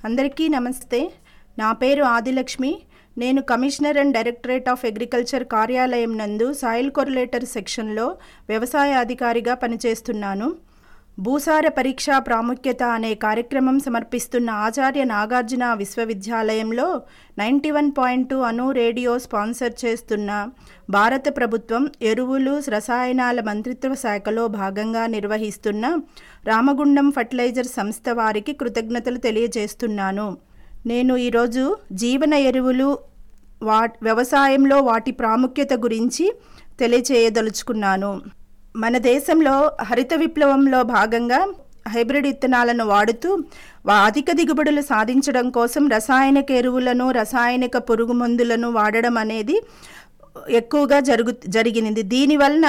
అందరికీ నమస్తే నా పేరు ఆదిలక్ష్మి నేను commissioner and directorate of agriculture కార్యాలయం నందు సాయిల్ కొరిలేటర్ సెక్షన్లో వ్యవసాయ అధికారిగా పనిచేస్తున్నాను భూసార పరీక్ష ప్రాముఖ్యత అనే కార్యక్రమం సమర్పిస్తున్న ఆచార్య నాగార్జున విశ్వవిద్యాలయంలో నైంటీ వన్ పాయింట్ టూ అను రేడియో స్పాన్సర్ చేస్తున్న భారత ప్రభుత్వం ఎరువులు రసాయనాల మంత్రిత్వ శాఖలో భాగంగా నిర్వహిస్తున్న రామగుండం ఫర్టిలైజర్ సంస్థ వారికి కృతజ్ఞతలు తెలియజేస్తున్నాను నేను ఈరోజు జీవన ఎరువులు వా వ్యవసాయంలో వాటి ప్రాముఖ్యత గురించి తెలియచేయదలుచుకున్నాను మన దేశంలో హరిత విప్లవంలో భాగంగా హైబ్రిడ్ విత్తనాలను వాడుతూ వా- అధిక దిగుబడులు సాధించడం కోసం రసాయనిక ఎరువులను రసాయనిక పురుగు మందులను వాడడం అనేది ఎక్కువగా జరుగు జరిగినది దీనివలన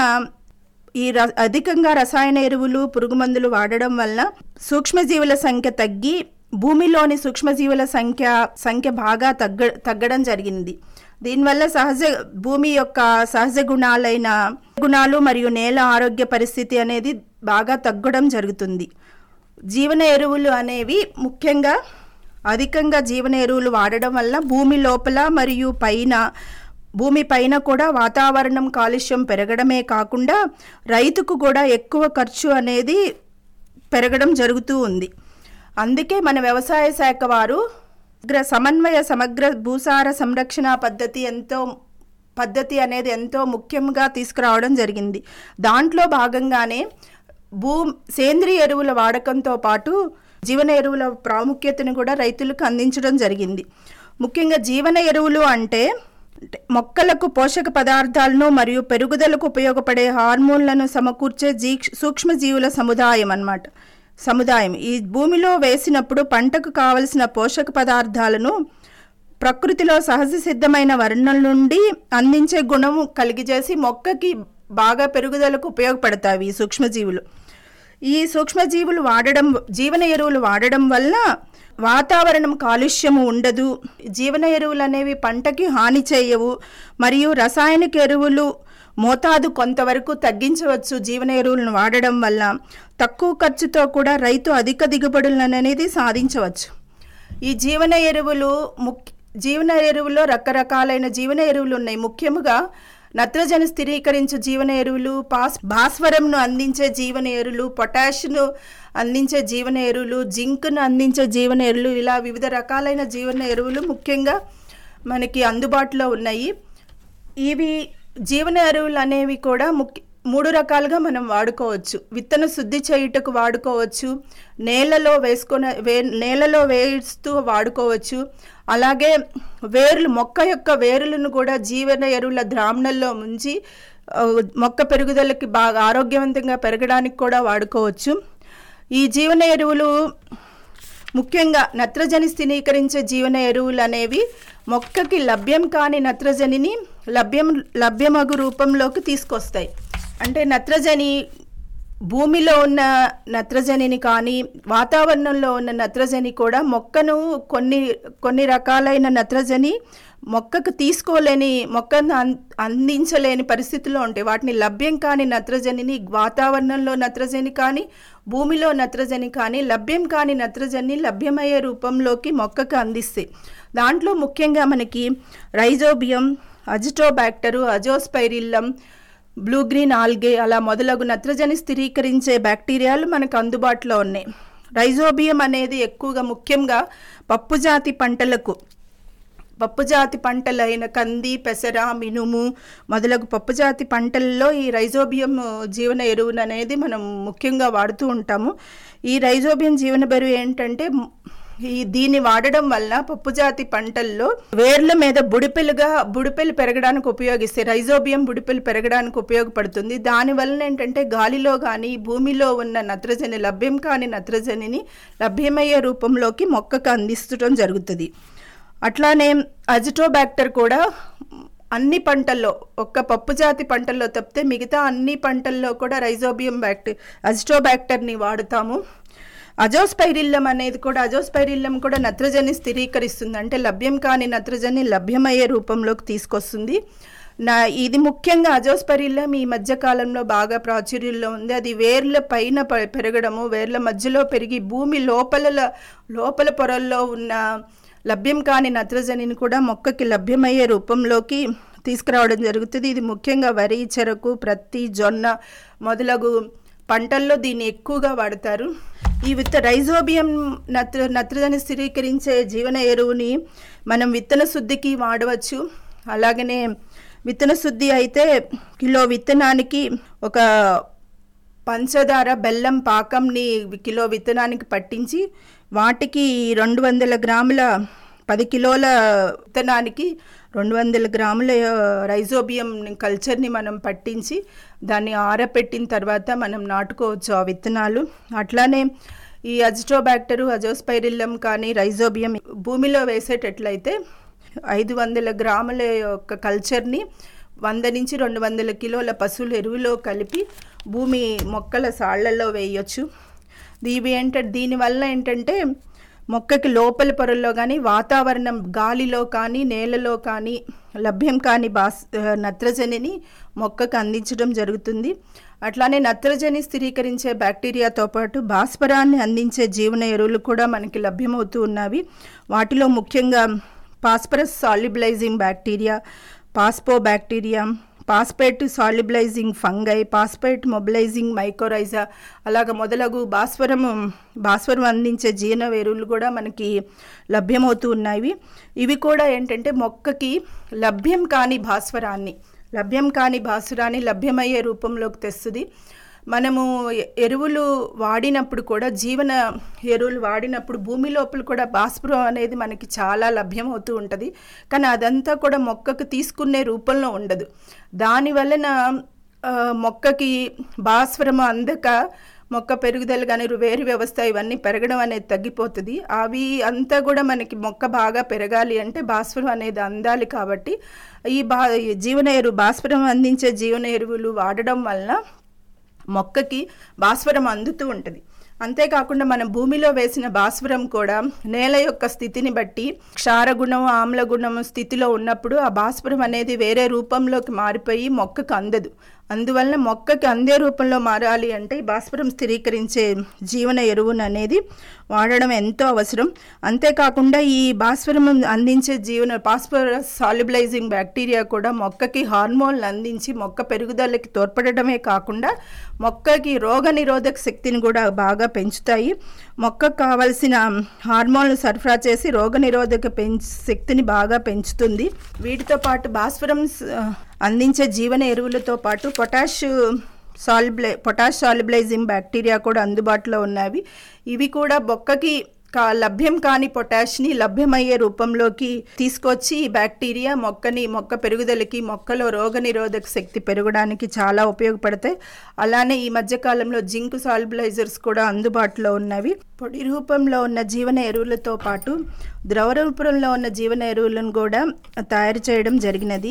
ఈ ర అధికంగా రసాయన ఎరువులు పురుగు మందులు వాడడం వలన సూక్ష్మజీవుల సంఖ్య తగ్గి భూమిలోని సూక్ష్మజీవుల సంఖ్య సంఖ్య బాగా తగ్గ తగ్గడం జరిగింది దీనివల్ల సహజ భూమి యొక్క సహజ గుణాలైన గుణాలు మరియు నేల ఆరోగ్య పరిస్థితి అనేది బాగా తగ్గడం జరుగుతుంది జీవన ఎరువులు అనేవి ముఖ్యంగా అధికంగా జీవన ఎరువులు వాడడం వల్ల భూమి లోపల మరియు పైన భూమి పైన కూడా వాతావరణం కాలుష్యం పెరగడమే కాకుండా రైతుకు కూడా ఎక్కువ ఖర్చు అనేది పెరగడం జరుగుతూ ఉంది అందుకే మన వ్యవసాయ శాఖ వారు సమగ్ర సమన్వయ సమగ్ర భూసార సంరక్షణ పద్ధతి ఎంతో పద్ధతి అనేది ఎంతో ముఖ్యంగా తీసుకురావడం జరిగింది దాంట్లో భాగంగానే భూ సేంద్రియ ఎరువుల వాడకంతో పాటు జీవన ఎరువుల ప్రాముఖ్యతను కూడా రైతులకు అందించడం జరిగింది ముఖ్యంగా జీవన ఎరువులు అంటే అంటే మొక్కలకు పోషక పదార్థాలను మరియు పెరుగుదలకు ఉపయోగపడే హార్మోన్లను సమకూర్చే జీ సూక్ష్మజీవుల సముదాయం అన్నమాట సముదాయం ఈ భూమిలో వేసినప్పుడు పంటకు కావలసిన పోషక పదార్థాలను ప్రకృతిలో సహజ సిద్ధమైన వర్ణల నుండి అందించే గుణం కలిగజేసి మొక్కకి బాగా పెరుగుదలకు ఉపయోగపడతాయి ఈ సూక్ష్మజీవులు ఈ సూక్ష్మజీవులు వాడడం జీవన ఎరువులు వాడడం వల్ల వాతావరణం కాలుష్యము ఉండదు జీవన ఎరువులు అనేవి పంటకి హాని చేయవు మరియు రసాయనిక ఎరువులు మోతాదు కొంతవరకు తగ్గించవచ్చు జీవన ఎరువులను వాడడం వల్ల తక్కువ ఖర్చుతో కూడా రైతు అధిక దిగుబడులను అనేది సాధించవచ్చు ఈ జీవన ఎరువులు ముఖ్య జీవన ఎరువులో రకరకాలైన జీవన ఎరువులు ఉన్నాయి ముఖ్యముగా నత్రజని స్థిరీకరించే జీవన ఎరువులు పాస్ భాస్వరంను అందించే జీవన ఎరువులు పొటాష్ను అందించే జీవన ఎరువులు జింక్ను అందించే జీవన ఎరువులు ఇలా వివిధ రకాలైన జీవన ఎరువులు ముఖ్యంగా మనకి అందుబాటులో ఉన్నాయి ఇవి జీవన ఎరువులు అనేవి కూడా ముఖ్య మూడు రకాలుగా మనం వాడుకోవచ్చు విత్తన శుద్ధి చేయుటకు వాడుకోవచ్చు నేలలో వేసుకొని వే నేలలో వేస్తూ వాడుకోవచ్చు అలాగే వేర్లు మొక్క యొక్క వేరులను కూడా జీవన ఎరువుల ద్రావణంలో ముంచి ఆ, మొక్క పెరుగుదలకి బాగా ఆరోగ్యవంతంగా పెరగడానికి కూడా వాడుకోవచ్చు ఈ జీవన ఎరువులు ముఖ్యంగా నత్రజని స్థిరీకరించే జీవన ఎరువులు అనేవి మొక్కకి లభ్యం కాని నత్రజనిని లభ్యం లభ్యమగు రూపంలోకి తీసుకొస్తాయి అంటే నత్రజని భూమిలో ఉన్న నత్రజనిని కానీ వాతావరణంలో ఉన్న నత్రజని కూడా మొక్కను కొన్ని కొన్ని రకాలైన నత్రజని మొక్కకు తీసుకోలేని మొక్కను అం- అందించలేని పరిస్థితుల్లో ఉంటాయి వాటిని లభ్యం కాని నత్రజనిని వాతావరణంలో నత్రజని కానీ భూమిలో నత్రజని కానీ లభ్యం కాని నత్రజని లభ్యమయ్యే రూపంలోకి మొక్కకు అందిస్తాయి దాంట్లో ముఖ్యంగా మనకి rhizobium azotobacter azospirillum blue green algae అలా మొదలగు నత్రజని స్థిరీకరించే బ్యాక్టీరియాలు మనకు అందుబాటులో ఉన్నాయి రైజోబియం అనేది ఎక్కువగా ముఖ్యంగా పప్పుజాతి పంటలకు పప్పుజాతి పంటలైన కంది పెసర మినుము మొదలగు పప్పుజాతి పంటల్లో ఈ రైజోబియం జీవన ఎరువును అనేది మనం ముఖ్యంగా వాడుతూ ఉంటాము ఈ రైజోబియం జీవన ఎరువు ఏంటంటే మ్, ఈ దీన్ని వాడడం వల్ల పప్పుజాతి పంటల్లో వేర్ల మీద బుడిపెలుగా బుడిపెలు పెరగడానికి ఉపయోగిస్తే రైజోబియం బుడిపెలు పెరగడానికి ఉపయోగపడుతుంది దానివల్ల ఏంటంటే గాలిలో కానీ భూమిలో ఉన్న నత్రజని లభ్యం కాని నత్రజనిని లభ్యమయ్యే రూపంలోకి మొక్కకు అందిస్తడం జరుగుతుంది అట్లానే అజిటోబాక్టర్ కూడా అన్ని పంటల్లో ఒక్క పప్పు జాతి పంటల్లో తప్పితే మిగతా అన్ని పంటల్లో కూడా రైజోబియం బ్యాక్టీ అజిటోబాక్టర్ని వాడుతాము అజోస్పైరిల్లం అనేది కూడా అజోస్పైరిల్లం కూడా నత్రజని స్థిరీకరిస్తుంది అంటే లభ్యం కాని నత్రజని లభ్యమయ్యే రూపంలోకి తీసుకొస్తుంది నా ఇది ముఖ్యంగా అజోస్పరిల్లం ఈ మధ్య కాలంలో బాగా ప్రాచుర్యంలో ఉంది అది వేర్ల పైన ప- పెరగడము వేర్ల మధ్యలో పెరిగి భూమి లోపల లోపల పొరల్లో ఉన్న లభ్యం కాని నత్రజనిని కూడా మొక్కకి లభ్యమయ్యే రూపంలోకి తీసుకురావడం జరుగుతుంది ఇది ముఖ్యంగా వరి చెరకు ప్రత్తి జొన్న మొదలగు పంటల్లో దీన్ని ఎక్కువగా వాడతారు ఈ విత్త రైజోబియం నత్ర నత్రజని స్థిరీకరించే జీవన ఎరువుని మనం విత్తన శుద్ధికి వాడవచ్చు అలాగనే విత్తన శుద్ధి అయితే కిలో విత్తనానికి ఒక పంచదార బెల్లం పాకంని కిలో విత్తనానికి పట్టించి వాటికి రెండు వందల గ్రాముల పది కిలోల విత్తనానికి రెండు వందల గ్రాముల రైజోబియం కల్చర్ని మనం పట్టించి దాన్ని ఆరపెట్టిన తర్వాత మనం నాటుకోవచ్చు ఆ విత్తనాలు అట్లానే ఈ అజిటోబ్యాక్టరు అజోస్పైరిల్లం కానీ రైజోబియం భూమిలో వేసేటట్లయితే ఐదు వందల గ్రాముల యొక్క కల్చర్ని వంద నుంచి రెండు వందల కిలోల పశువుల ఎరువులో కలిపి భూమి మొక్కల సాళ్లలో వేయొచ్చు ఇవి ఏంటంటే దీనివల్ల ఏంటంటే మొక్కకి లోపల పొరల్లో కానీ వాతావరణం గాలిలో కానీ నేలలో కానీ లభ్యం కాని బాస్ నత్రజనిని మొక్కకు అందించడం జరుగుతుంది అట్లానే నత్రజని స్థిరీకరించే బ్యాక్టీరియాతో పాటు భాస్వరాన్ని అందించే జీవన ఎరువులు కూడా మనకి లభ్యమవుతూ ఉన్నవి వాటిలో ముఖ్యంగా phosphorus solubilizing bacteria phospho bacteria phosphate solubilizing fungi phosphate mobilizing mycorrhiza అలాగ మొదలగు భాస్వరము భాస్వరం అందించే జీవన ఎరువులు కూడా మనకి లభ్యమవుతూ ఉన్నాయి ఇవి కూడా ఏంటంటే మొక్కకి లభ్యం కాని భాస్వరాన్ని లభ్యం కాని భాస్వరాన్ని లభ్యమయ్యే రూపంలోకి తెస్తుంది మనము ఎ- ఎరువులు వాడినప్పుడు కూడా జీవన ఎరువులు వాడినప్పుడు భూమి లోపల కూడా భాస్వరం అనేది మనకి చాలా లభ్యమవుతూ ఉంటుంది కానీ అదంతా కూడా మొక్కకు తీసుకునే రూపంలో ఉండదు దాని వలన ఆ, మొక్కకి భాస్వరం అందక మొక్క పెరుగుదల కానీ వేరు వ్యవస్థ ఇవన్నీ పెరగడం అనేది తగ్గిపోతుంది అవి అంతా కూడా మనకి మొక్క బాగా పెరగాలి అంటే భాస్వరం అనేది అందాలి కాబట్టి ఈ బా ఈ జీవన ఎరువు భాస్వరం అందించే జీవన ఎరువులు వాడడం వలన మొక్కకి భాస్వరం అందుతూ ఉంటుంది అంతేకాకుండా మనం భూమిలో వేసిన భాస్వరం కూడా నేల యొక్క స్థితిని బట్టి క్షారగుణం ఆమ్లగుణం స్థితిలో ఉన్నప్పుడు ఆ భాస్వరం అనేది వేరే రూపంలోకి మారిపోయి మొక్కకు అందదు అందువలన మొక్కకి అందే రూపంలో మారాలి అంటే ఈ భాస్వరం స్థిరీకరించే జీవన ఎరువును అనేది వాడడం ఎంతో అవసరం అంతేకాకుండా ఈ భాస్వరం అందించే జీవన పాస్పరస్ సాల్యుబిలైజింగ్ బ్యాక్టీరియా కూడా మొక్కకి హార్మోన్లు అందించి మొక్క పెరుగుదలకి తోడ్పడటమే కాకుండా మొక్కకి రోగ నిరోధక శక్తిని కూడా బాగా పెంచుతాయి మొక్కకు కావలసిన హార్మోన్లు సరఫరా చేసి రోగ నిరోధక పెంచ్ శక్తిని బాగా పెంచుతుంది వీటితో పాటు భాస్వరం స- అందించే జీవన ఎరువులతో పాటు పొటాష్ సాల్బిలై పొటాష్ సాల్బిలైజింగ్ బ్యాక్టీరియా కూడా అందుబాటులో ఉన్నవి ఇవి కూడా బొక్కకి కా లభ్యం కాని పొటాష్ని లభ్యమయ్యే రూపంలోకి తీసుకొచ్చి ఈ బ్యాక్టీరియా మొక్కని మొక్క పెరుగుదలకి మొక్కలో రోగనిరోధక శక్తి పెరగడానికి చాలా ఉపయోగపడతాయి అలానే ఈ మధ్యకాలంలో జింక్ సాల్బిలైజర్స్ కూడా అందుబాటులో ఉన్నవి పొడి రూపంలో ఉన్న జీవన ఎరువులతో పాటు ద్రవ రూపంలో ఉన్న జీవన ఎరువులను కూడా తయారు చేయడం జరిగినది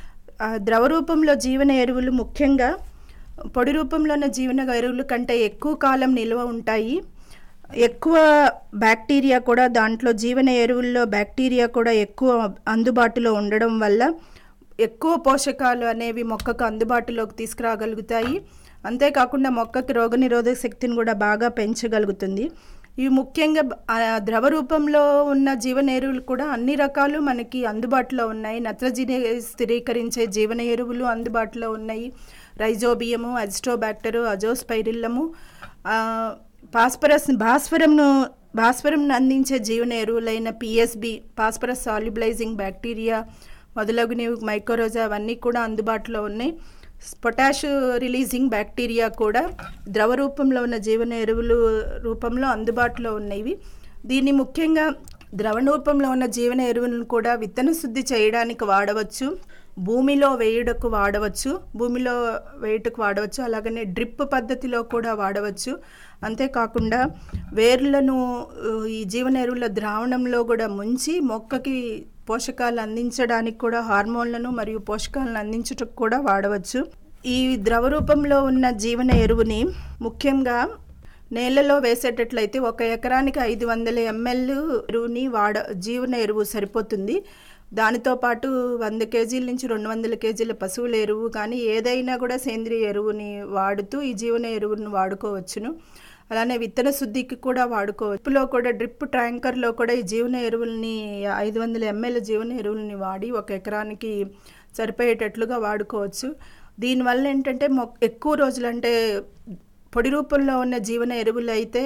ఆ ద్రవ రూపంలో జీవన ఎరువులు ముఖ్యంగా పొడి రూపంలో ఉన్న జీవన ఎరువుల కంటే ఎక్కువ కాలం నిల్వ ఉంటాయి ఎక్కువ బ్యాక్టీరియా కూడా దాంట్లో జీవన ఎరువుల్లో బ్యాక్టీరియా కూడా ఎక్కువ అందుబాటులో ఉండడం వల్ల ఎక్కువ పోషకాలు అనేవి మొక్కకు అందుబాటులోకి తీసుకురాగలుగుతాయి అంతేకాకుండా మొక్కకి రోగనిరోధక శక్తిని కూడా బాగా పెంచగలుగుతుంది ఇవి ముఖ్యంగా బ- ఆ ద్రవ రూపంలో ఉన్న జీవన ఎరువులు కూడా అన్ని రకాలు మనకి అందుబాటులో ఉన్నాయి నత్రజని స్థిరీకరించే జీవన ఎరువులు అందుబాటులో ఉన్నాయి రైజోబియము అజిస్టోబ్యాక్టరు అజోస్పైరిల్లము ఆ, పాస్పరస్ భాస్వరంను భాస్వరంను అందించే జీవన ఎరువులైన పిఎస్బి పాస్పరస్ సాల్యుబిలైజింగ్ బ్యాక్టీరియా మొదలగునవి మైక్రోరోజా అవన్నీ కూడా అందుబాటులో ఉన్నాయి పొటాష్ రిలీజింగ్ బ్యాక్టీరియా కూడా ద్రవ రూపంలో ఉన్న జీవన ఎరువులు రూపంలో అందుబాటులో ఉన్నవి దీన్ని ముఖ్యంగా ద్రవ రూపంలో ఉన్న జీవన ఎరువులను కూడా విత్తన శుద్ధి చేయడానికి వాడవచ్చు భూమిలో వేయుటకు వాడవచ్చు భూమిలో వేయుటకు వాడవచ్చు అలాగనే డ్రిప్ పద్ధతిలో కూడా వాడవచ్చు అంతేకాకుండా వేర్లను ఉ, ఈ జీవన ఎరువుల ద్రావణంలో కూడా ముంచి మొక్కకి పోషకాలు అందించడానికి కూడా హార్మోన్లను మరియు పోషకాలను అందించుటకు కూడా వాడవచ్చు ఈ ద్రవ రూపంలో ఉన్న జీవన ఎరువుని ముఖ్యంగా నేలలో వేసేటట్లయితే ఒక ఎకరానికి ఐదు వందల ఎంఎల్ ఎరువుని వాడ జీవన ఎరువు సరిపోతుంది దానితో పాటు వంద కేజీల నుంచి రెండు వందల కేజీల పశువుల ఎరువు కానీ ఏదైనా కూడా సేంద్రియ ఎరువుని వాడుతూ ఈ జీవన ఎరువును వాడుకోవచ్చును అలానే విత్తన శుద్ధికి కూడా వాడుకోవచ్చు డ్రిప్లో కూడా డ్రిప్ ట్యాంకర్లో కూడా ఈ జీవన ఎరువుల్ని ఐదు వందల ఎంఎల్ జీవన ఎరువుల్ని వాడి ఒక ఎకరానికి సరిపోయేటట్లుగా వాడుకోవచ్చు దీనివల్ల ఏంటంటే మొ ఎక్కువ రోజులు అంటే పొడి రూపంలో ఉన్న జీవన ఎరువులు అయితే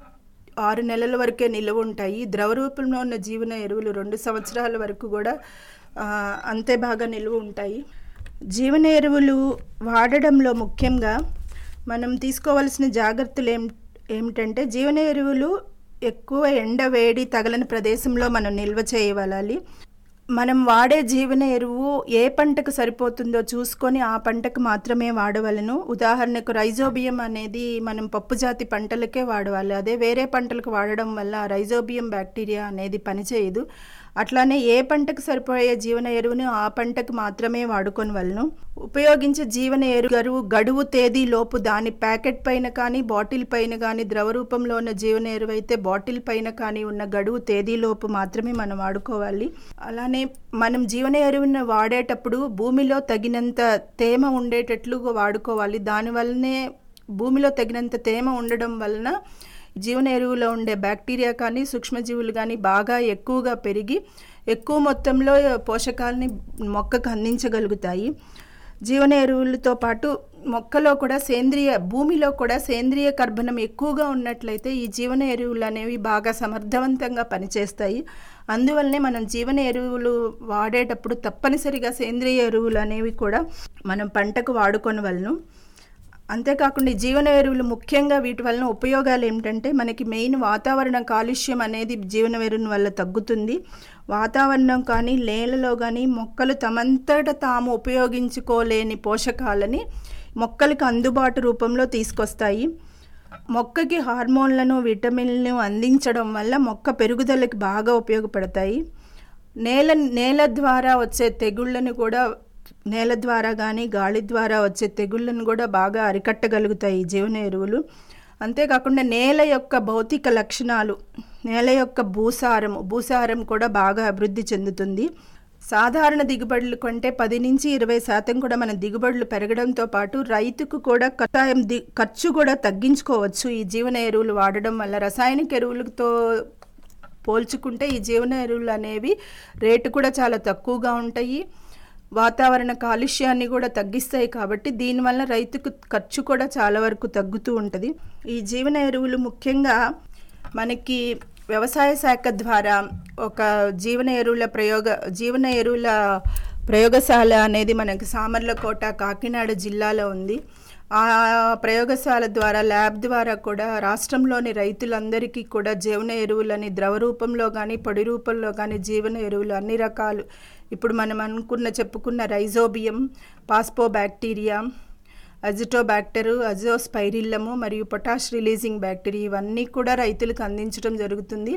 ఆరు నెలల వరకే నిల్వ ఉంటాయి ద్రవ రూపంలో ఉన్న జీవన ఎరువులు రెండు సంవత్సరాల వరకు కూడా ఆ, అంతే బాగా నిల్వ ఉంటాయి జీవన ఎరువులు వాడడంలో ముఖ్యంగా మనం తీసుకోవాల్సిన జాగ్రత్తలు ఏం ఏమిటంటే జీవన ఎరువులు ఎక్కువ ఎండ వేడి తగలని ప్రదేశంలో మనం నిల్వ చేయవలాలి మనం వాడే జీవన ఎరువు ఏ పంటకు సరిపోతుందో చూసుకొని ఆ పంటకు మాత్రమే వాడవలను ఉదాహరణకు రైజోబియం అనేది మనం పప్పు జాతి పంటలకే వాడవాలి అదే వేరే పంటలకు వాడడం వల్ల రైజోబియం బ్యాక్టీరియా అనేది పనిచేయదు అట్లానే ఏ పంటకు సరిపోయే జీవన ఎరువును ఆ పంటకు మాత్రమే వాడుకొని వలను ఉపయోగించే జీవన ఎరువు గడువు తేదీ లోపు దాని ప్యాకెట్ పైన కానీ బాటిల్ పైన కానీ ద్రవ రూపంలో ఉన్న జీవన ఎరువు అయితే బాటిల్ పైన కానీ ఉన్న గడువు తేదీ లోపు మాత్రమే మనం వాడుకోవాలి అలానే మనం జీవన ఎరువును వాడేటప్పుడు భూమిలో తగినంత తేమ ఉండేటట్లు వాడుకోవాలి దానివల్లనే భూమిలో తగినంత తేమ ఉండడం వలన జీవన ఎరువులో ఉండే బ్యాక్టీరియా కానీ సూక్ష్మజీవులు కానీ బాగా ఎక్కువగా పెరిగి ఎక్కువ మొత్తంలో పోషకాలని మొక్కకు అందించగలుగుతాయి జీవన ఎరువులతో పాటు మొక్కలో కూడా సేంద్రియ భూమిలో కూడా సేంద్రియ కర్బనం ఎక్కువగా ఉన్నట్లయితే ఈ జీవన ఎరువులు అనేవి బాగా సమర్థవంతంగా పనిచేస్తాయి అందువల్లనే మనం జీవన ఎరువులు వాడేటప్పుడు తప్పనిసరిగా సేంద్రియ ఎరువులు అనేవి కూడా మనం పంటకు వాడుకొని వలను అంతేకాకుండా ఈ జీవన ఎరువులు ముఖ్యంగా వీటి వలన ఉపయోగాలు ఏమిటంటే మనకి మెయిన్ వాతావరణ కాలుష్యం అనేది జీవన ఎరువుల వల్ల తగ్గుతుంది వాతావరణం కానీ నేలలో కానీ మొక్కలు తమంతట తాము ఉపయోగించుకోలేని పోషకాలని మొక్కలకు అందుబాటు రూపంలో తీసుకొస్తాయి మొక్కకి హార్మోన్లను విటమిన్లను అందించడం వల్ల మొక్క పెరుగుదలకి బాగా ఉపయోగపడతాయి నేల నేల ద్వారా వచ్చే తెగుళ్ళను కూడా నేల ద్వారా కానీ గాలి ద్వారా వచ్చే తెగుళ్ళను కూడా బాగా అరికట్టగలుగుతాయి ఈ జీవన ఎరువులు అంతేకాకుండా నేల యొక్క భౌతిక లక్షణాలు నేల యొక్క భూసారం భూసారం కూడా బాగా అభివృద్ధి చెందుతుంది సాధారణ దిగుబడులు కంటే పది నుంచి ఇరవై శాతం కూడా మన దిగుబడులు పెరగడంతో పాటు రైతుకు కూడా కషాయం ది ఖర్చు కూడా తగ్గించుకోవచ్చు ఈ జీవన ఎరువులు వాడడం వల్ల రసాయనిక ఎరువులతో పోల్చుకుంటే ఈ జీవన ఎరువులు అనేవి రేటు కూడా చాలా తక్కువగా ఉంటాయి వాతావరణ కాలుష్యాన్ని కూడా తగ్గిస్తాయి కాబట్టి దీనివల్ల రైతుకు ఖర్చు కూడా చాలా వరకు తగ్గుతూ ఉంటుంది ఈ జీవన ఎరువులు ముఖ్యంగా మనకి వ్యవసాయ శాఖ ద్వారా ఒక జీవన ఎరువుల ప్రయోగ జీవన ఎరువుల ప్రయోగశాల అనేది మనకి సామర్లకోట కాకినాడ జిల్లాలో ఉంది ఆ ప్రయోగశాల ద్వారా ల్యాబ్ ద్వారా కూడా రాష్ట్రంలోని రైతులందరికీ కూడా జీవన ఎరువులని ద్రవ రూపంలో కానీ పొడి రూపంలో కానీ జీవన ఎరువులు అన్ని రకాలు ఇప్పుడు మనం అనుకున్న చెప్పుకున్న rhizobium phospho bacteria azotobacter azospirillum మరియు పొటాష్ రిలీజింగ్ బ్యాక్టీరియా ఇవన్నీ కూడా రైతులకు అందించడం జరుగుతుంది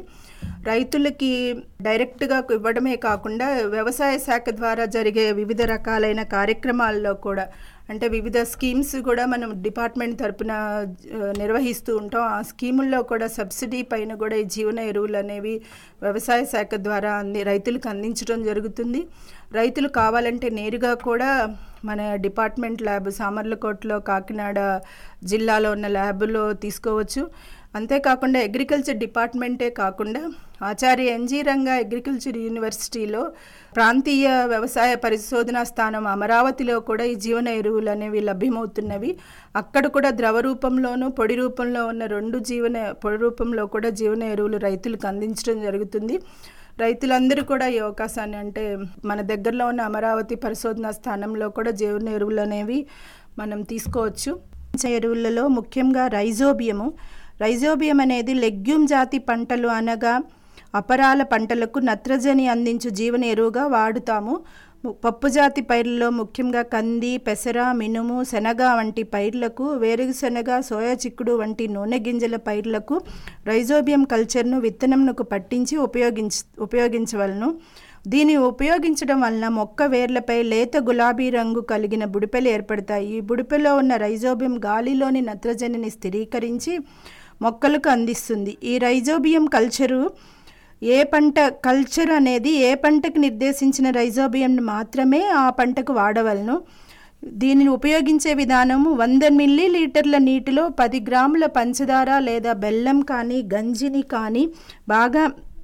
రైతులకి డైరెక్ట్గా ఇవ్వడమే కాకుండా వ్యవసాయ శాఖ ద్వారా జరిగే వివిధ రకాలైన కార్యక్రమాల్లో కూడా అంటే వివిధ స్కీమ్స్ కూడా మనం డిపార్ట్మెంట్ తరపున ఆ, నిర్వహిస్తూ ఉంటాం ఆ స్కీముల్లో కూడా సబ్సిడీ పైన కూడా ఈ జీవన ఎరువులు అనేవి వ్యవసాయ శాఖ ద్వారా అంది రైతులకు అందించడం జరుగుతుంది రైతులు కావాలంటే నేరుగా కూడా మన డిపార్ట్మెంట్ ల్యాబ్ సామర్లకోటలో కాకినాడ జిల్లాలో ఉన్న ల్యాబ్లో తీసుకోవచ్చు అంతేకాకుండా అగ్రికల్చర్ డిపార్ట్మెంటే కాకుండా ఆచార్య ఎన్జీ రంగా అగ్రికల్చర్ యూనివర్సిటీలో ప్రాంతీయ వ్యవసాయ పరిశోధనా స్థానం అమరావతిలో కూడా ఈ జీవన ఎరువులు అనేవి లభ్యమవుతున్నవి అక్కడ కూడా ద్రవ రూపంలోనూ పొడి రూపంలో ఉన్న రెండు జీవన పొడి రూపంలో కూడా జీవన ఎరువులు రైతులకు అందించడం జరుగుతుంది రైతులందరూ కూడా ఈ అవకాశాన్ని అంటే మన దగ్గరలో ఉన్న అమరావతి పరిశోధనా స్థానంలో కూడా జీవన ఎరువులు అనేవి మనం తీసుకోవచ్చు ఎరువులలో ముఖ్యంగా రైజోబియము రైజోబియం అనేది లెగ్యూమ్ జాతి పంటలు అనగా అపరాల పంటలకు నత్రజని అందించు జీవన ఎరువుగా వాడుతాము ము- పప్పు జాతి పైర్లలో ముఖ్యంగా కంది పెసర మినుము శనగ వంటి పైర్లకు వేరుశనగ సోయా చిక్కుడు వంటి నూనె గింజల పైర్లకు రైజోబియం కల్చర్ను విత్తనంకు పట్టించి ఉపయోగించ ఉపయోగించవలను దీన్ని ఉపయోగించడం వలన మొక్క వేర్లపై లేత గులాబీ రంగు కలిగిన బుడిపెలు ఏర్పడతాయి ఈ బుడిపెలో ఉన్న రైజోబియం గాలిలోని నత్రజనిని స్థిరీకరించి మొక్కలకు అందిస్తుంది ఈ రైజోబియం కల్చరు ఏ పంట కల్చర్ అనేది ఏ పంటకు నిర్దేశించిన రైజోబియంని మాత్రమే ఆ పంటకు వాడవలను దీనిని ఉపయోగించే విధానము వంద మిల్లీ లీటర్ల నీటిలో పది గ్రాముల పంచదార లేదా బెల్లం కానీ గంజిని కానీ బాగా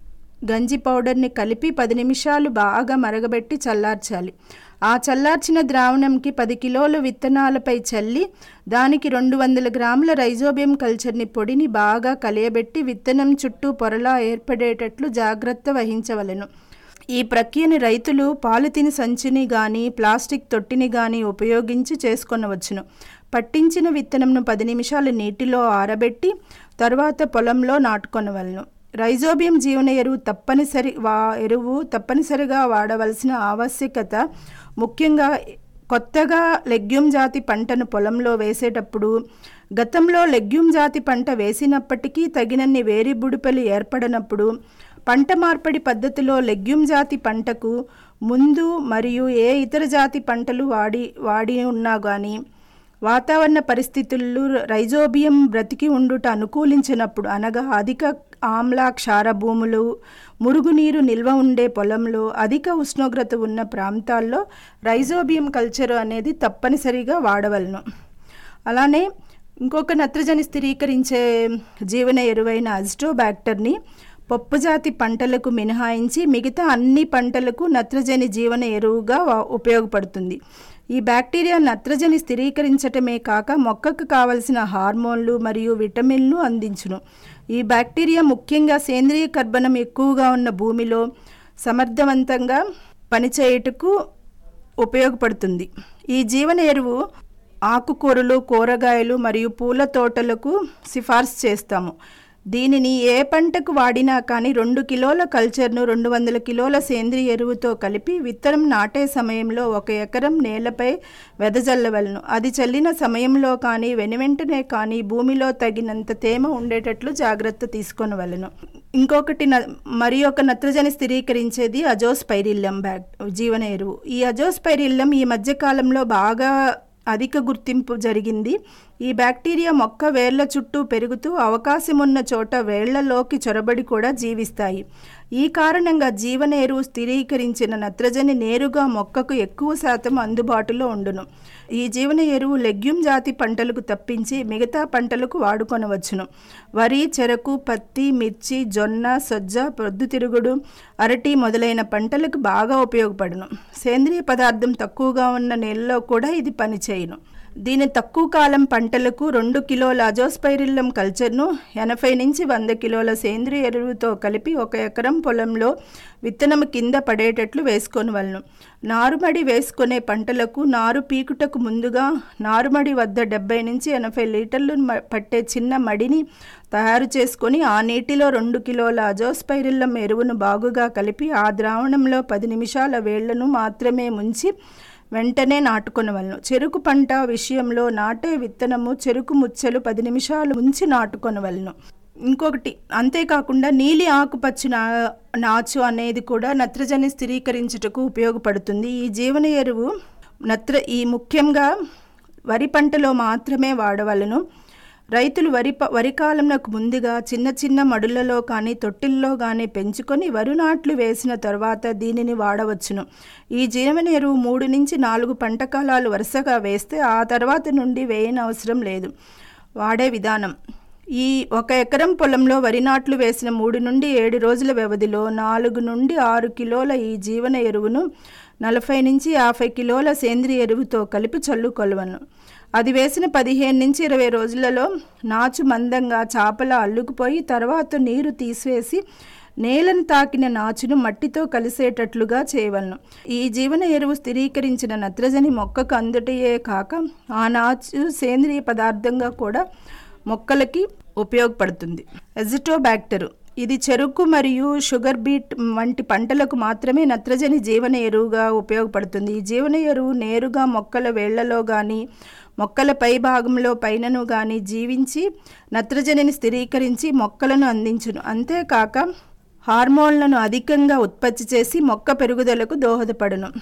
గంజి పౌడర్ని కలిపి పది నిమిషాలు బాగా మరగబెట్టి చల్లార్చాలి ఆ చల్లార్చిన ద్రావణంకి పది కిలోల విత్తనాలపై చల్లి దానికి రెండు వందల గ్రాముల రైజోబియం కల్చర్ని పొడిని బాగా కలియబెట్టి విత్తనం చుట్టూ పొరలా ఏర్పడేటట్లు జాగ్రత్త వహించవలెను ఈ ప్రక్రియని రైతులు పాలిథిన్ సంచిని కానీ ప్లాస్టిక్ తొట్టిని కానీ ఉపయోగించి చేసుకొనవచ్చును పట్టించిన విత్తనంను పది నిమిషాలు నీటిలో ఆరబెట్టి తర్వాత పొలంలో నాటుకొనవలను రైజోబియం జీవన ఎరువు తప్పనిసరి వా ఎరువు తప్పనిసరిగా వాడవలసిన ఆవశ్యకత ముఖ్యంగా కొత్తగా లెగ్యూమ్ జాతి పంటను పొలంలో వేసేటప్పుడు గతంలో లెగ్యూమ్ జాతి పంట వేసినప్పటికీ తగినన్ని వేరి బుడిపెలు ఏర్పడనప్పుడు పంట మార్పిడి పద్ధతిలో లెగ్యూమ్ జాతి పంటకు ముందు మరియు ఏ ఇతర జాతి పంటలు వాడి వాడి ఉన్నా కానీ వాతావరణ పరిస్థితుల్లో రైజోబియం బ్రతికి ఉండుట అనుకూలించినప్పుడు అనగా అధిక ఆమ్ల క్షార భూములు మురుగునీరు నిల్వ ఉండే పొలంలో అధిక ఉష్ణోగ్రత ఉన్న ప్రాంతాల్లో రైజోబియం కల్చర్ అనేది తప్పనిసరిగా వాడవలను అలానే ఇంకొక నత్రజని స్థిరీకరించే జీవన ఎరువైన అజిటోబ్యాక్టర్ని పప్పుజాతి పంటలకు మినహాయించి మిగతా అన్ని పంటలకు నత్రజని జీవన ఎరువుగా ఉపయోగపడుతుంది ఈ బ్యాక్టీరియా నత్రజని స్థిరీకరించటమే కాక మొక్కకు కావలసిన హార్మోన్లు మరియు విటమిన్లు అందించును ఈ బ్యాక్టీరియా ముఖ్యంగా సేంద్రియ కర్బనం ఎక్కువగా ఉన్న భూమిలో సమర్థవంతంగా పనిచేయుటకు ఉపయోగపడుతుంది ఈ జీవన ఎరువు ఆకుకూరలు కూరగాయలు మరియు పూల తోటలకు సిఫార్సు చేస్తాము దీనిని ఏ పంటకు వాడినా కానీ రెండు కిలోల కల్చర్ను రెండు వందల కిలోల సేంద్రియ ఎరువుతో కలిపి విత్తనం నాటే సమయంలో ఒక ఎకరం నేలపై వెదజల్లవలను అది చల్లిన సమయంలో కానీ వెనువెంటనే కానీ భూమిలో తగినంత తేమ ఉండేటట్లు జాగ్రత్త తీసుకొనవలను ఇంకొకటి న మరి ఒక నత్రజని స్థిరీకరించేది అజోస్పైరిల్లం బ్యాక్ జీవన ఎరువు ఈ అజోస్పైరిల్లం ఈ మధ్యకాలంలో బాగా అధిక గుర్తింపు జరిగింది ఈ బ్యాక్టీరియా మొక్క వేళ్ల చుట్టూ పెరుగుతూ అవకాశం ఉన్న చోట వేళ్లలోకి చొరబడి కూడా జీవిస్తాయి ఈ కారణంగా జీవన ఎరువు స్థిరీకరించిన నత్రజని నేరుగా మొక్కకు ఎక్కువ శాతం అందుబాటులో ఉండును ఈ జీవన ఎరువు లెగ్యూమ్ జాతి పంటలకు తప్పించి మిగతా పంటలకు వాడుకొనవచ్చును వరి చెరకు పత్తి మిర్చి జొన్న సజ్జ పొద్దుతిరుగుడు అరటి మొదలైన పంటలకు బాగా ఉపయోగపడును సేంద్రియ పదార్థం తక్కువగా ఉన్న నేలలో కూడా ఇది పనిచేయును దీని తక్కువ కాలం పంటలకు రెండు కిలోల అజోస్పైరిల్లం కల్చర్ను ఎనభై నుంచి వంద కిలోల సేంద్రియ ఎరువుతో కలిపి ఒక ఎకరం పొలంలో విత్తనం కింద పడేటట్లు వేసుకోనవలను నారుమడి వేసుకునే పంటలకు నారు పీకుటకు ముందుగా నారుమడి వద్ద డెబ్బై నుంచి ఎనభై లీటర్లు పట్టే చిన్న మడిని తయారు చేసుకొని ఆ నీటిలో రెండు కిలోల అజోస్పైరిల్లం ఎరువును బాగుగా కలిపి ఆ ద్రావణంలో పది నిమిషాల వేళ్లను మాత్రమే ముంచి వెంటనే నాటుకొనవలను చెరుకు పంట విషయంలో నాటే విత్తనము చెరుకు ముచ్చలు పది నిమిషాలు ఉంచి నాటుకొనవలను ఇంకొకటి అంతేకాకుండా నీలి ఆకుపచ్చ నా నాచు అనేది కూడా నత్రజని స్థిరీకరించుటకు ఉపయోగపడుతుంది ఈ జీవన ఎరువు నత్ర ఈ ముఖ్యంగా వరి పంటలో మాత్రమే వాడవలను రైతులు వరి వరి కాలంకు ముందుగా చిన్న చిన్న మడులలో కానీ తొట్టిల్లో కానీ పెంచుకొని వరి నాట్లు వేసిన తర్వాత దీనిని వాడవచ్చును ఈ జీవన ఎరువు మూడు నుంచి నాలుగు పంట కాలాలు వరుసగా వేస్తే ఆ తర్వాత నుండి వేయనవసరం లేదు వాడే విధానం ఈ ఒక ఎకరం పొలంలో వరి నాట్లు వేసిన మూడు నుండి ఏడు రోజుల వ్యవధిలో నాలుగు నుండి ఆరు కిలోల ఈ జీవన ఎరువును నలభై నుంచి యాభై కిలోల సేంద్రియ ఎరువుతో కలిపి చల్లుకొలవను అది వేసిన పదిహేను నుంచి ఇరవై రోజులలో నాచు మందంగా చాపల అల్లుకుపోయి తర్వాత నీరు తీసివేసి నేలను తాకిన నాచును మట్టితో కలిసేటట్లుగా చేయవలను ఈ జీవన ఎరువు స్థిరీకరించిన నత్రజని మొక్కకు అందుటయే కాక ఆ నాచు సేంద్రియ పదార్థంగా కూడా మొక్కలకి ఉపయోగపడుతుంది ఎజిటోబ్యాక్టర్ ఇది చెరుకు మరియు షుగర్ బీట్ వంటి పంటలకు మాత్రమే నత్రజని జీవన ఎరువుగా ఉపయోగపడుతుంది ఈ జీవన ఎరువు నేరుగా మొక్కల వేళ్లలో కానీ మొక్కల పై భాగంలో పైనను కానీ జీవించి నత్రజనిని స్థిరీకరించి మొక్కలను అందించును అంతేకాక హార్మోన్లను అధికంగా ఉత్పత్తి చేసి మొక్క పెరుగుదలకు దోహదపడును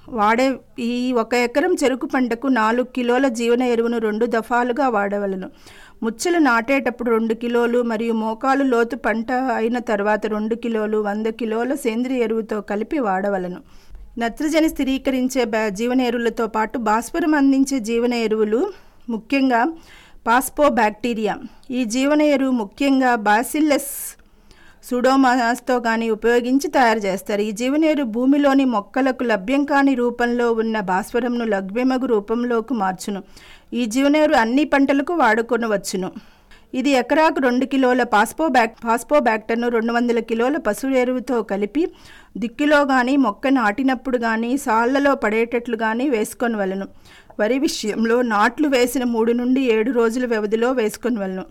వాడే ఈ ఒక ఎకరం చెరుకు పంటకు నాలుగు కిలోల జీవన ఎరువును రెండు దఫాలుగా వాడవలను ముచ్చలు నాటేటప్పుడు రెండు కిలోలు మరియు మోకాలు లోతు పంట అయిన తర్వాత రెండు కిలోలు వంద కిలోల సేంద్రియ ఎరువుతో కలిపి వాడవలను నత్రజని స్థిరీకరించే బ్యా- జీవన ఎరువులతో పాటు భాస్వరం అందించే జీవన ఎరువులు ముఖ్యంగా పాస్పో బ్యాక్టీరియా ఈ జీవన ఎరువు ముఖ్యంగా బాసిల్లస్ సుడోమాస్తో కానీ ఉపయోగించి తయారు చేస్తారు ఈ జీవనేరు భూమిలోని మొక్కలకు లభ్యం కాని రూపంలో ఉన్న భాస్వరంను లభ్యమగు రూపంలోకి మార్చును ఈ జీవనేరు అన్ని పంటలకు వాడుకొనవచ్చును ఇది ఎకరాకు రెండు కిలోల పాస్పో బ్యాక్ పాస్పో బ్యాక్టర్ను రెండు వందల కిలోల పశువు ఎరువుతో కలిపి దిక్కులో కానీ మొక్క నాటినప్పుడు కానీ సాళ్లలో పడేటట్లు కానీ వేసుకొనవలను వరి విషయంలో నాట్లు వేసిన మూడు నుండి ఏడు రోజుల వ్యవధిలో వేసుకొనవలను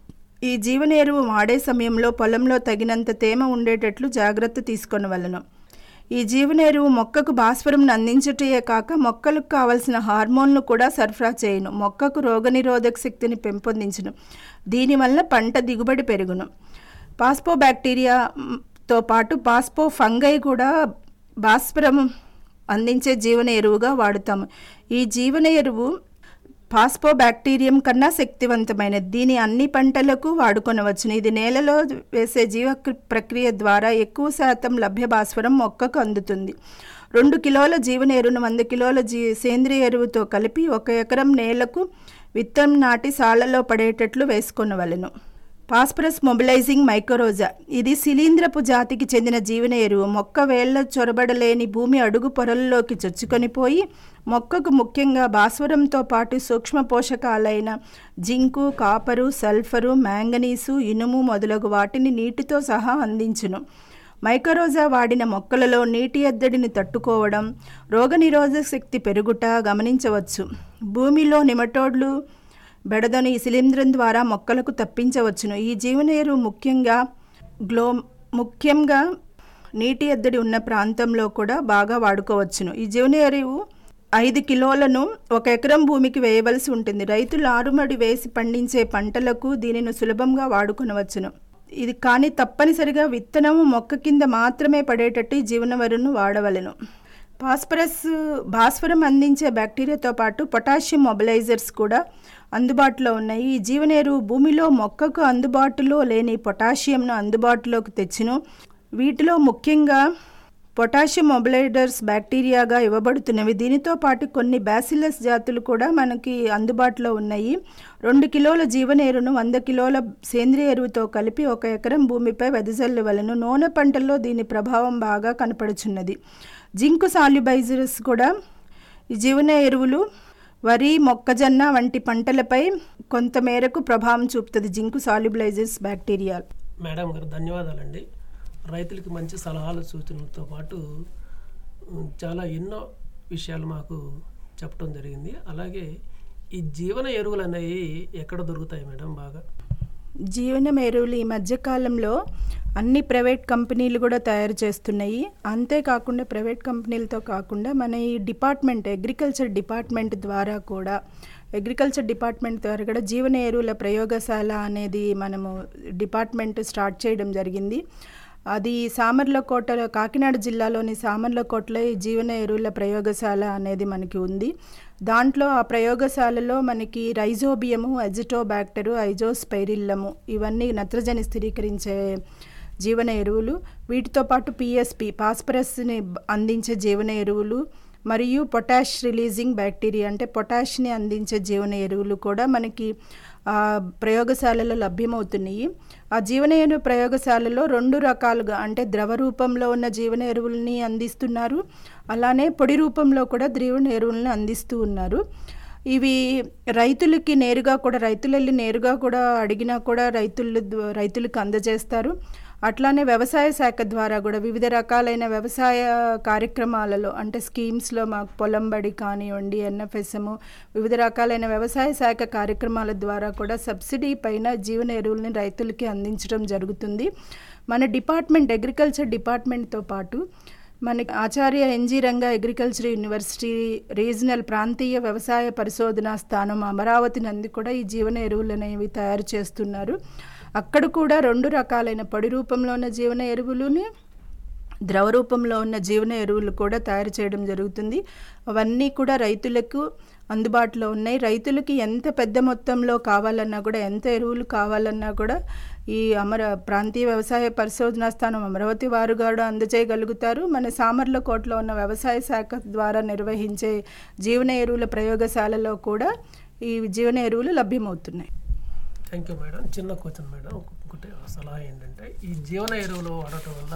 ఈ జీవన ఎరువు వాడే సమయంలో పొలంలో తగినంత తేమ ఉండేటట్లు జాగ్రత్త తీసుకొనవలను ఈ జీవన ఎరువు మొక్కకు భాస్వరంను అందించుటయే కాక మొక్కలకు కావలసిన హార్మోన్లు కూడా సరఫరా చేయును మొక్కకు రోగనిరోధక శక్తిని పెంపొందించును దీనివల్ల పంట దిగుబడి పెరుగును పాస్పో బ్యాక్టీరియాతో పాటు పాస్పో ఫంగై కూడా భాస్వరం అందించే జీవన ఎరువుగా వాడుతాము ఈ జీవన ఎరువు పాస్పో బ్యాక్టీరియం కన్నా శక్తివంతమైనది దీని అన్ని పంటలకు వాడుకొనవచ్చును ఇది నేలలో వేసే జీవ క్రి- ప్రక్రియ ద్వారా ఎక్కువ శాతం లభ్య భాస్వరం మొక్కకు అందుతుంది రెండు కిలోల జీవన ఎరువును వంద కిలోల జీ సేంద్రియ ఎరువుతో కలిపి ఒక ఎకరం నేలకు విత్తనం నాటి సాళ్లలో పడేటట్లు వేసుకొనవలెను పాస్పరస్ మొబిలైజింగ్ మైక్రోజా ఇది శిలీంద్రపు జాతికి చెందిన జీవన ఎరువు మొక్క వేళ్ల చొరబడలేని భూమి అడుగు పొరల్లోకి చొచ్చుకొని పోయి మొక్కకు ముఖ్యంగా భాస్వరంతో పాటు సూక్ష్మ పోషకాలైన జింకు కాపరు సల్ఫరు మ్యాంగనీసు ఇనుము మొదలగు వాటిని నీటితో సహా అందించును మైకరోజా వాడిన మొక్కలలో నీటి ఎద్దడిని తట్టుకోవడం రోగనిరోధక శక్తి పెరుగుట గమనించవచ్చు భూమిలో నిమటోడ్లు బెడదను ఈ శిలీంధ్రం ద్వారా మొక్కలకు తప్పించవచ్చును ఈ జీవనేరు ముఖ్యంగా గ్లో ముఖ్యంగా నీటి ఎద్దడి ఉన్న ప్రాంతంలో కూడా బాగా వాడుకోవచ్చును ఈ జీవనేరువు ఐదు కిలోలను ఒక ఎకరం భూమికి వేయవలసి ఉంటుంది రైతులు ఆరుమడి వేసి పండించే పంటలకు దీనిని సులభంగా వాడుకొనవచ్చును ఇది కానీ తప్పనిసరిగా విత్తనము మొక్క కింద మాత్రమే పడేటట్టు ఈ జీవనవరును వాడవలెను ఫాస్ఫరస్ భాస్వరం అందించే బ్యాక్టీరియాతో పాటు పొటాషియం మొబిలైజర్స్ కూడా అందుబాటులో ఉన్నాయి ఈ జీవనేరు భూమిలో మొక్కకు అందుబాటులో లేని పొటాషియంను అందుబాటులోకి తెచ్చును వీటిలో ముఖ్యంగా పొటాషియం మొబిలైజర్స్ బ్యాక్టీరియాగా ఇవ్వబడుతున్నవి దీనితో పాటు కొన్ని బ్యాసిల్లస్ జాతులు కూడా మనకి అందుబాటులో ఉన్నాయి రెండు కిలోల జీవనేరును వంద కిలోల సేంద్రియ ఎరువుతో కలిపి ఒక ఎకరం భూమిపై వెదజల్లవలను నూనె పంటల్లో దీని ప్రభావం బాగా కనపడుచున్నది జింకు సాల్యుబైజర్స్ కూడా ఈ జీవన ఎరువులు వరి మొక్కజొన్న వంటి పంటలపై కొంతమేరకు ప్రభావం చూపుతుంది జింకు సాల్యుబలైజర్స్ బ్యాక్టీరియా మేడం గారు ధన్యవాదాలండి రైతులకి మంచి సలహాలు సూచనలతో పాటు ఉమ్, చాలా ఎన్నో విషయాలు మాకు చెప్పడం జరిగింది అలాగే ఈ జీవన ఎరువులు అనేవి ఎక్కడ దొరుకుతాయి మేడం బాగా జీవనం ఎరువులు ఈ మధ్యకాలంలో అన్ని ప్రైవేట్ కంపెనీలు కూడా తయారు చేస్తున్నాయి అంతేకాకుండా ప్రైవేట్ కంపెనీలతో కాకుండా మన ఈ డిపార్ట్మెంట్ అగ్రికల్చర్ డిపార్ట్మెంట్ ద్వారా కూడా అగ్రికల్చర్ డిపార్ట్మెంట్ ద్వారా కూడా జీవన ఎరువుల ప్రయోగశాల అనేది మనము డిపార్ట్మెంట్ స్టార్ట్ చేయడం జరిగింది అది సామర్లకోటలో కాకినాడ జిల్లాలోని సామర్లకోటలో ఈ జీవన ఎరువుల ప్రయోగశాల అనేది మనకి ఉంది దాంట్లో ఆ ప్రయోగశాలలో మనకి రైజోబియము ఎజిటోబాక్టరు ఐజోస్పైరిల్లము ఇవన్నీ నత్రజని స్థిరీకరించే జీవన ఎరువులు వీటితో పాటు పిఎస్పి పాస్పరస్ని అందించే జీవన ఎరువులు మరియు పొటాష్ రిలీజింగ్ బ్యాక్టీరియా అంటే పొటాష్ని అందించే జీవన ఎరువులు కూడా మనకి ఆ, ప్రయోగశాలలో లభ్యమవుతున్నాయి ఆ జీవన ఎరువు ప్రయోగశాలలో రెండు రకాలుగా అంటే ద్రవ రూపంలో ఉన్న జీవన ఎరువుల్ని అందిస్తున్నారు అలానే పొడి రూపంలో కూడా జీవన ఎరువుల్ని అందిస్తూ ఉన్నారు ఇవి రైతులకి నేరుగా కూడా రైతులు వెళ్ళి నేరుగా కూడా అడిగినా కూడా రైతులు ద్వా- రైతులకు అందజేస్తారు అట్లానే వ్యవసాయ శాఖ ద్వారా కూడా వివిధ రకాలైన వ్యవసాయ కార్యక్రమాలలో అంటే స్కీమ్స్లో మాకు పొలం బడి కానివ్వండి ఎన్ఎఫ్ఎస్ఎం వివిధ రకాలైన వ్యవసాయ శాఖ కార్యక్రమాల ద్వారా కూడా సబ్సిడీ పైన జీవన ఎరువుల్ని రైతులకి అందించడం జరుగుతుంది మన డిపార్ట్మెంట్ అగ్రికల్చర్ డిపార్ట్మెంట్తో పాటు మనకి Acharya NG Ranga agriculture university regional ప్రాంతీయ వ్యవసాయ పరిశోధనా స్థానం అమరావతి నందు కూడా ఈ జీవన ఎరువులు అనేవి తయారు చేస్తున్నారు అక్కడ కూడా రెండు రకాలైన పొడి రూపంలో ఉన్న జీవన ఎరువులని ద్రవ రూపంలో ఉన్న జీవన ఎరువులు కూడా తయారు చేయడం జరుగుతుంది అవన్నీ కూడా రైతులకు అందుబాటులో ఉన్నాయి రైతులకి ఎంత పెద్ద మొత్తంలో కావాలన్నా కూడా ఎంత ఎరువులు కావాలన్నా కూడా ఈ అమర ప్రాంతీయ వ్యవసాయ పరిశోధనా స్థానం అమరావతి వారు కూడా అందజేయగలుగుతారు మన సామర్లకోటలో ఉన్న వ్యవసాయ శాఖ ద్వారా నిర్వహించే జీవన ఎరువుల ప్రయోగశాలలో కూడా ఈ జీవన ఎరువులు లభ్యమవుతున్నాయి థ్యాంక్ యూ మేడం చిన్న క్వశ్చన్ మేడం ఒకటి సలహా ఏంటంటే ఈ జీవన ఎరువులు వాడటం వల్ల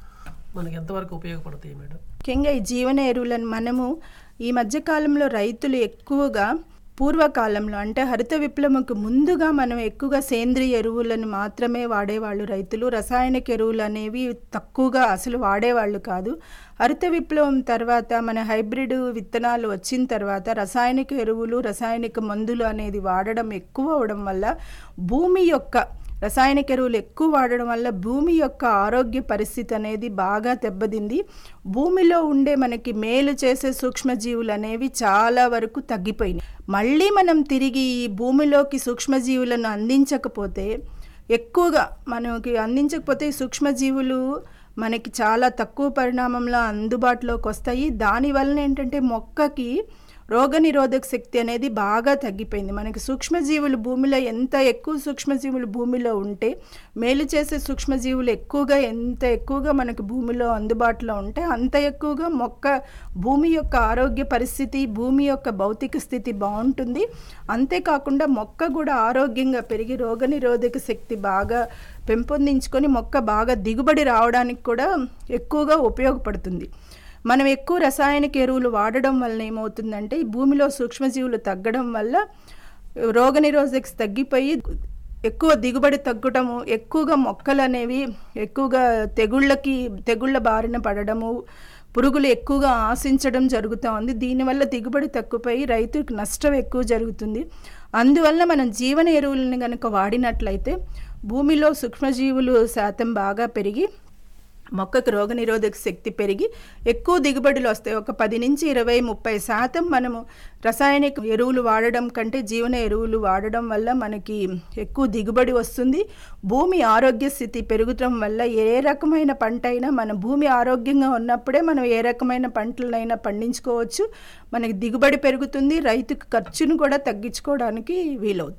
మనకి ఎంతవరకు ఉపయోగపడతాయి మేడం ముఖ్యంగా ఈ జీవన ఎరువులను మనము ఈ మధ్యకాలంలో రైతులు ఎక్కువగా పూర్వకాలంలో అంటే హరిత విప్లవంకు ముందుగా మనం ఎక్కువగా సేంద్రియ ఎరువులను మాత్రమే వాడేవాళ్ళు రైతులు రసాయనిక ఎరువులు అనేవి తక్కువగా అసలు వాడేవాళ్ళు కాదు హరిత విప్లవం తర్వాత మన హైబ్రిడ్ విత్తనాలు వచ్చిన తర్వాత రసాయనిక ఎరువులు రసాయనిక మందులు అనేది వాడడం ఎక్కువ అవడం వల్ల భూమి యొక్క రసాయనిక ఎరువులు ఎక్కువ వాడడం వల్ల భూమి యొక్క ఆరోగ్య పరిస్థితి అనేది బాగా దెబ్బతింది భూమిలో ఉండే మనకి మేలు చేసే సూక్ష్మజీవులు అనేవి చాలా వరకు తగ్గిపోయినాయి మళ్ళీ మనం తిరిగి ఈ భూమిలోకి సూక్ష్మజీవులను అందించకపోతే ఎక్కువగా మనకి అందించకపోతే ఈ సూక్ష్మజీవులు మనకి చాలా తక్కువ పరిణామంలో అందుబాటులోకి వస్తాయి దానివల్ల ఏంటంటే మొక్కకి రోగనిరోధక శక్తి అనేది బాగా తగ్గిపోయింది మనకి సూక్ష్మజీవులు భూమిలో ఎంత ఎక్కువ సూక్ష్మజీవులు భూమిలో ఉంటే మేలు చేసే సూక్ష్మజీవులు ఎక్కువగా ఎంత ఎక్కువగా మనకి భూమిలో అందుబాటులో ఉంటే అంత ఎక్కువగా మొక్క భూమి యొక్క ఆరోగ్య పరిస్థితి భూమి యొక్క భౌతిక స్థితి బాగుంటుంది అంతేకాకుండా మొక్క కూడా ఆరోగ్యంగా పెరిగి రోగనిరోధక శక్తి బాగా పెంపొందించుకొని మొక్క బాగా దిగుబడి రావడానికి కూడా ఎక్కువగా ఉపయోగపడుతుంది మనం ఎక్కువ రసాయనిక ఎరువులు వాడడం వలన ఏమవుతుందంటే ఈ భూమిలో సూక్ష్మజీవులు తగ్గడం వల్ల రోగనిరోధక తగ్గిపోయి ఎక్కువ దిగుబడి తగ్గటము ఎక్కువగా మొక్కలు అనేవి ఎక్కువగా తెగుళ్ళకి తెగుళ్ళ బారిన పడడము పురుగులు ఎక్కువగా ఆశించడం జరుగుతూ ఉంది దీనివల్ల దిగుబడి తక్కువపోయి రైతుకు నష్టం ఎక్కువ జరుగుతుంది అందువల్ల మనం జీవన ఎరువులను కనుక వాడినట్లయితే భూమిలో సూక్ష్మజీవులు శాతం బాగా పెరిగి మొక్కకు రోగనిరోధక శక్తి పెరిగి ఎక్కువ దిగుబడులు వస్తాయి ఒక పది నుంచి ఇరవై ముప్పై శాతం మనము రసాయనిక ఎరువులు వాడడం కంటే జీవన ఎరువులు వాడడం వల్ల మనకి ఎక్కువ దిగుబడి వస్తుంది భూమి ఆరోగ్య స్థితి పెరుగుటం వల్ల ఏ రకమైన పంట అయినా మన భూమి ఆరోగ్యంగా ఉన్నప్పుడే మనం ఏ రకమైన పంటలైనా పండించుకోవచ్చు మనకి దిగుబడి పెరుగుతుంది రైతుకు ఖర్చును కూడా తగ్గించుకోవడానికి వీలవుతుంది